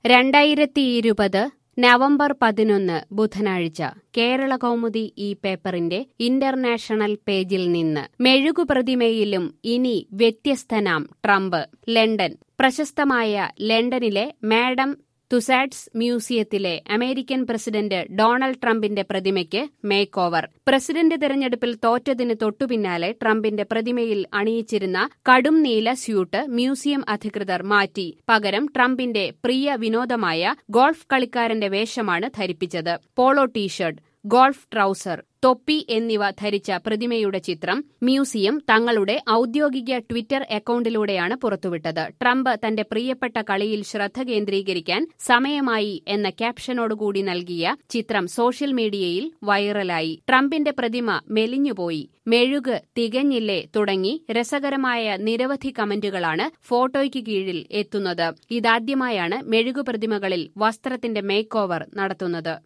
രണ്ടായിരത്തി ഇരുപത് നവംബർ പതിനൊന്ന് ബുധനാഴ്ച കേരള കൗമുദി ഈ പേപ്പറിന്റെ ഇന്റർനാഷണൽ പേജിൽ നിന്ന് മെഴുകുപ്രതിമയിലും ഇനി വ്യത്യസ്തനാം ട്രംപ് ലണ്ടൻ പ്രശസ്തമായ ലണ്ടനിലെ മാഡം തുസാഡ്സ് മ്യൂസിയത്തിലെ അമേരിക്കൻ പ്രസിഡന്റ് ഡൊണാൾഡ് ട്രംപിന്റെ പ്രതിമയ്ക്ക് മേക്ക് ഓവർ പ്രസിഡന്റ് തെരഞ്ഞെടുപ്പിൽ തോറ്റതിന് തൊട്ടുപിന്നാലെ ട്രംപിന്റെ പ്രതിമയിൽ അണിയിച്ചിരുന്ന കടും നീല സ്യൂട്ട് മ്യൂസിയം അധികൃതർ മാറ്റി പകരം ട്രംപിന്റെ പ്രിയ വിനോദമായ ഗോൾഫ് കളിക്കാരന്റെ വേഷമാണ് ധരിപ്പിച്ചത് പോളോ ടീഷർട്ട് ഗോൾഫ് ട്രൗസർ തൊപ്പി എന്നിവ ധരിച്ച പ്രതിമയുടെ ചിത്രം മ്യൂസിയം തങ്ങളുടെ ഔദ്യോഗിക ട്വിറ്റർ അക്കൌണ്ടിലൂടെയാണ് പുറത്തുവിട്ടത് ട്രംപ് തന്റെ പ്രിയപ്പെട്ട കളിയിൽ ശ്രദ്ധ കേന്ദ്രീകരിക്കാൻ സമയമായി എന്ന ക്യാപ്ഷനോടുകൂടി നൽകിയ ചിത്രം സോഷ്യൽ മീഡിയയിൽ വൈറലായി ട്രംപിന്റെ പ്രതിമ മെലിഞ്ഞുപോയി മെഴുക് തികഞ്ഞില്ലേ തുടങ്ങി രസകരമായ നിരവധി കമന്റുകളാണ് ഫോട്ടോയ്ക്ക് കീഴിൽ എത്തുന്നത് ഇതാദ്യമായാണ് മെഴുകു പ്രതിമകളിൽ വസ്ത്രത്തിന്റെ മേക്ക് ഓവർ നടത്തുന്നത്